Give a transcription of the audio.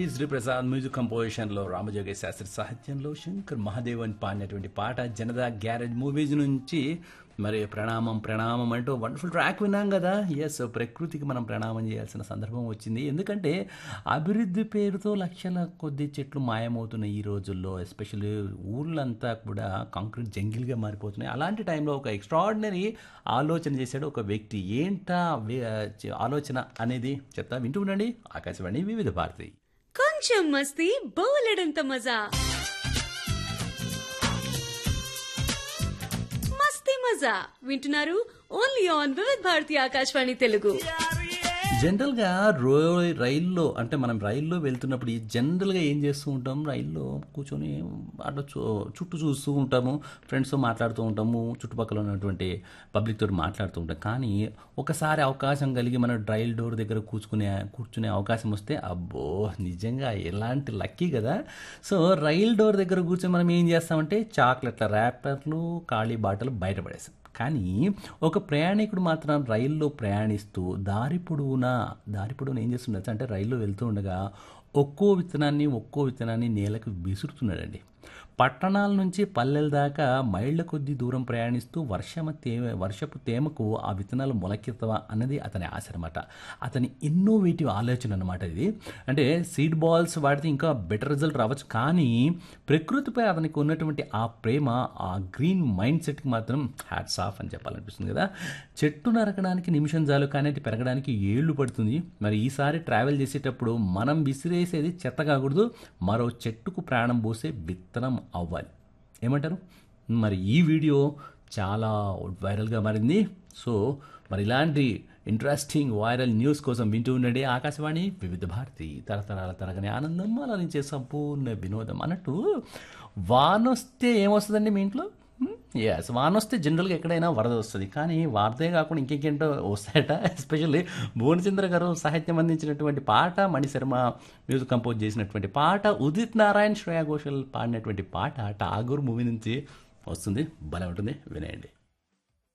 దేవి Sri Prasad music composition లో రామజోగి శాస్త్రి సాహిత్యంలో శంకర్ మహాదేవన్ పాడినటువంటి పాట జనదా గ్యారేజ్ మూవీస్ నుంచి మరి ప్రణామం ప్రణామం అంటూ వండర్ఫుల్ ట్రాక్ విన్నాం కదా ఎస్ ప్రకృతికి మనం ప్రణామం చేయాల్సిన సందర్భం వచ్చింది ఎందుకంటే అభివృద్ధి పేరుతో లక్షల కొద్ది చెట్లు మాయమవుతున్నాయి ఈ రోజుల్లో ఎస్పెషల్లీ ఊళ్ళంతా కూడా కాంక్రీట్ జంగిల్గా మారిపోతున్నాయి అలాంటి టైంలో ఒక ఎక్స్ట్రాడినరీ ఆలోచన చేశాడు ఒక వ్యక్తి ఏంటా వే- ఆలోచన అనేది చెప్తా వింటూ ఉండండి ఆకాశవాణి వివిధ భారతి కొంచెం మస్తీ బోలెడంత మజా మస్తీ మజా వింటున్నారు ఓన్లీ ఆన్ వివిధ్ భారతి ఆకాశవాణి తెలుగు జనరల్గా రో రైల్లో అంటే మనం రైల్లో వెళ్తున్నప్పుడు ఈ జనరల్గా ఏం చేస్తూ ఉంటాం రైల్లో కూర్చొని అట్లా చూ- చుట్టూ చూస్తూ ఉంటాము ఫ్రెండ్స్తో మాట్లాడుతూ ఉంటాము చుట్టుపక్కల ఉన్నటువంటి పబ్లిక్ తోటి మాట్లాడుతూ ఉంటాం కానీ ఒకసారి అవకాశం కలిగి మన రైల్ డోర్ దగ్గర కూర్చుకునే కూర్చునే అవకాశం వస్తే అబ్బో నిజంగా ఎలాంటి లక్కీ కదా సో రైల్ డోర్ దగ్గర కూర్చొని మనం ఏం చేస్తామంటే చాక్లెట్ల ర్యాపర్లు ఖాళీ బాటలు బయటపడేస్తాం కానీ ఒక ప్రయాణికుడు మాత్రం రైల్లో ప్రయాణిస్తూ దారి పొడవునా దారి పొడవునా ఏం చేస్తున్నాడు అంటే రైల్లో వెళ్తూ ఉండగా ఒక్కో విత్తనాన్ని ఒక్కో విత్తనాన్ని నేలకు విసురుతున్నాడండి పట్టణాల నుంచి పల్లెల దాకా మైళ్ళ కొద్ది దూరం ప్రయాణిస్తూ వర్షమ తేమ వర్షపు తేమకు ఆ విత్తనాలు మొలకెత్తవా అన్నది అతని ఆశ అనమాట అతని ఇన్నోవేటివ్ ఆలోచన అనమాట ఇది అంటే సీడ్ బాల్స్ వాడితే ఇంకా బెటర్ రిజల్ట్ రావచ్చు కానీ ప్రకృతిపై అతనికి ఉన్నటువంటి ఆ ప్రేమ ఆ గ్రీన్ మైండ్ సెట్కి మాత్రం హ్యాట్స్ ఆఫ్ అని చెప్పాలనిపిస్తుంది కదా చెట్టు నరకడానికి నిమిషం చాలు కానీ అది పెరగడానికి ఏళ్ళు పడుతుంది మరి ఈసారి ట్రావెల్ చేసేటప్పుడు మనం విసిరేసేది చెత్త కాకూడదు మరో చెట్టుకు ప్రాణం పోసే విత్తనం అవ్వాలి ఏమంటారు మరి ఈ వీడియో చాలా వైరల్గా మారింది సో మరి ఇలాంటి ఇంట్రెస్టింగ్ వైరల్ న్యూస్ కోసం వింటూ ఉండండి ఆకాశవాణి వివిధ భారతి తరతరాల తరగని ఆనందం అలరించే సంపూర్ణ వినోదం అన్నట్టు వానొస్తే ఏమొస్తుందండి మీ ఇంట్లో ఎస్ వాన వస్తే జనరల్గా ఎక్కడైనా వరద వస్తుంది కానీ వారదే కాకుండా ఇంకేంటో వస్తాయట ఎస్పెషల్లీ భువనచంద్ర గారు సాహిత్యం అందించినటువంటి పాట మణిశర్మ మ్యూజిక్ కంపోజ్ చేసినటువంటి పాట ఉదిత్ నారాయణ్ శ్రేయా ఘోషల్ పాడినటువంటి పాట ఠాగూర్ మూవీ నుంచి వస్తుంది భలే ఉంటుంది వినేయండి